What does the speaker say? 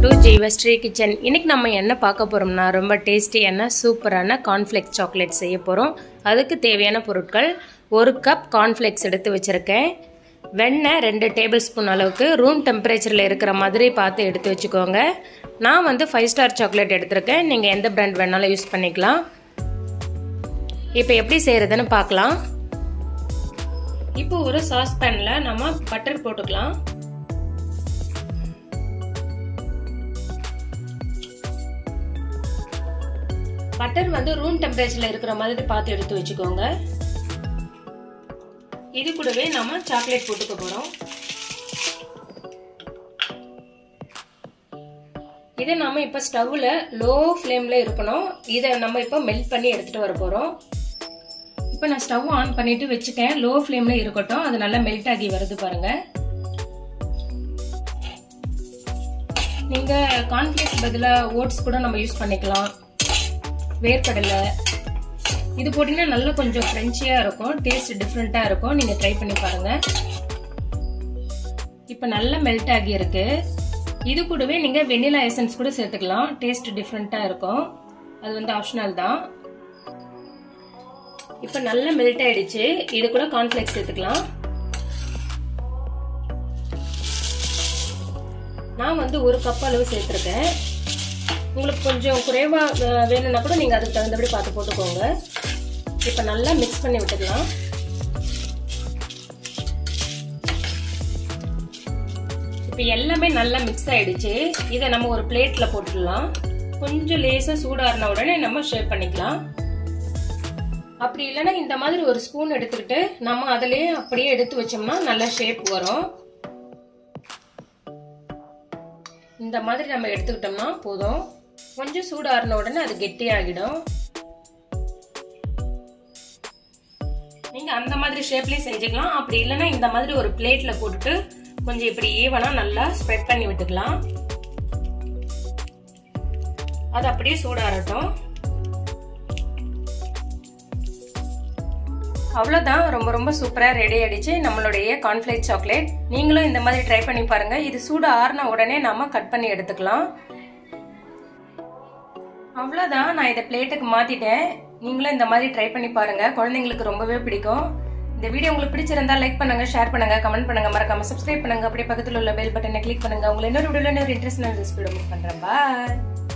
to Jeevasri kitchen இன்னைக்கு நம்ம என்ன பார்க்க போகிறோம்னா ரொம்ப டேஸ்டியான சூப்பரான கார்ன்ஃப்ளெக்ஸ் சாக்லேட் செய்ய போகிறோம் அதுக்கு தேவையான பொருட்கள் ஒரு கப் கார்ன்ஃப்ளெக்ஸ் எடுத்து வச்சுருக்கேன் வெண்ணெய் ரெண்டு டேபிள் ஸ்பூன் அளவுக்கு ரூம் டெம்பரேச்சரில் இருக்கிற மாதிரி பார்த்து எடுத்து வச்சுக்கோங்க நான் வந்து ஃபைவ் ஸ்டார் சாக்லேட் எடுத்திருக்கேன் நீங்கள் எந்த பிராண்ட் வேணாலும் யூஸ் பண்ணிக்கலாம் இப்போ எப்படி செய்கிறதுன்னு பார்க்கலாம் இப்போ ஒரு சாஸ் பேனில் நம்ம பட்டர் போட்டுக்கலாம் பட்டர் வந்து ரூம் டெம்பரேச்சர்ல இருக்கிற மாதிரி பார்த்து எடுத்து வச்சுக்கோங்க இது கூடவே நம்ம சாக்லேட் போட்டுக்க போறோம் இதை நம்ம இப்போ ஸ்டவ்ல லோ ஃப்ளேம்ல இருக்கணும் இதை நம்ம இப்போ மெல்ட் பண்ணி எடுத்துட்டு வர போறோம் இப்போ நான் ஸ்டவ் ஆன் பண்ணிட்டு வச்சுட்டேன் லோ ஃப்ளேம்ல இருக்கட்டும் அது நல்லா மெல்ட் ஆகி வருது பாருங்க நீங்க கார்ன்ஃபிளேக்ஸ் பதிலாக ஓட்ஸ் கூட நம்ம யூஸ் பண்ணிக்கலாம் வேர்க்கடலை இது போட்டிங்கன்னா நல்லா கொஞ்சம் ஃப்ரெஞ்சியாக இருக்கும் டேஸ்ட் டிஃப்ரெண்ட்டாக இருக்கும் நீங்கள் ட்ரை பண்ணி பாருங்கள் இப்போ நல்லா மெல்ட் ஆகியிருக்கு இது கூடவே நீங்கள் வெனிலா எசன்ஸ் கூட சேர்த்துக்கலாம் டேஸ்ட் டிஃப்ரெண்ட்டாக இருக்கும் அது வந்து ஆப்ஷனல் தான் இப்போ நல்லா மெல்ட் ஆயிடுச்சு இது கூட கார்ன்ஃப்ளெக்ஸ் சேர்த்துக்கலாம் நான் வந்து ஒரு கப் அளவு சேர்த்துருக்கேன் உங்களுக்கு கொஞ்சம் குறைவாக வேணும்னா கூட நீங்கள் அதுக்கு தகுந்தபடி பார்த்து போட்டுக்கோங்க இப்போ நல்லா மிக்ஸ் பண்ணி விட்டுக்கலாம் இப்போ எல்லாமே நல்லா மிக்ஸ் ஆயிடுச்சு இதை நம்ம ஒரு பிளேட்ல போட்டுடலாம் கொஞ்சம் லேசாக சூடாறின உடனே நம்ம ஷேப் பண்ணிக்கலாம் அப்படி இல்லைன்னா இந்த மாதிரி ஒரு ஸ்பூன் எடுத்துக்கிட்டு நம்ம அதிலேயே அப்படியே எடுத்து வச்சோம்னா நல்ல ஷேப் வரும் இந்த மாதிரி நம்ம எடுத்துக்கிட்டோம்னா போதும் கொஞ்சம் சூடாறின உடனே அது கெட்டியாகிடும் நீங்க அந்த மாதிரி ஷேப்லயே செஞ்சுக்கலாம் அப்படி இல்லைன்னா இந்த மாதிரி ஒரு பிளேட்ல போட்டுட்டு கொஞ்சம் இப்படி ஈவனா நல்லா ஸ்ப்ரெட் பண்ணி விட்டுக்கலாம் அது அப்படியே சூடாறட்டும் அவ்வளோதான் ரொம்ப ரொம்ப சூப்பராக ரெடி ஆயிடுச்சு நம்மளுடைய கார்ன்ஃப்ளேக் சாக்லேட் நீங்களும் இந்த மாதிரி ட்ரை பண்ணி பாருங்க இது சூடு ஆறின உடனே நாம கட் பண்ணி எடுத்துக்கலாம் அவ்வளோதான் நான் இதை பிளேட்டுக்கு மாத்திட்டேன் நீங்களும் இந்த மாதிரி ட்ரை பண்ணி பாருங்க குழந்தைங்களுக்கு ரொம்பவே பிடிக்கும் இந்த வீடியோ உங்களுக்கு பிடிச்சிருந்தா லைக் பண்ணுங்க ஷேர் பண்ணுங்க கமெண்ட் பண்ணுங்க மறக்காம சப்ஸ்கிரைப் பண்ணுங்க அப்படியே பக்கத்தில் உள்ள பெல் பட்டனை கிளிக் பண்ணுங்க உங்களை இன்னொரு வீடியோல இன்னொரு இன்ட்ரெஸ்ட் ரெசிபி பண்றேன் பாய்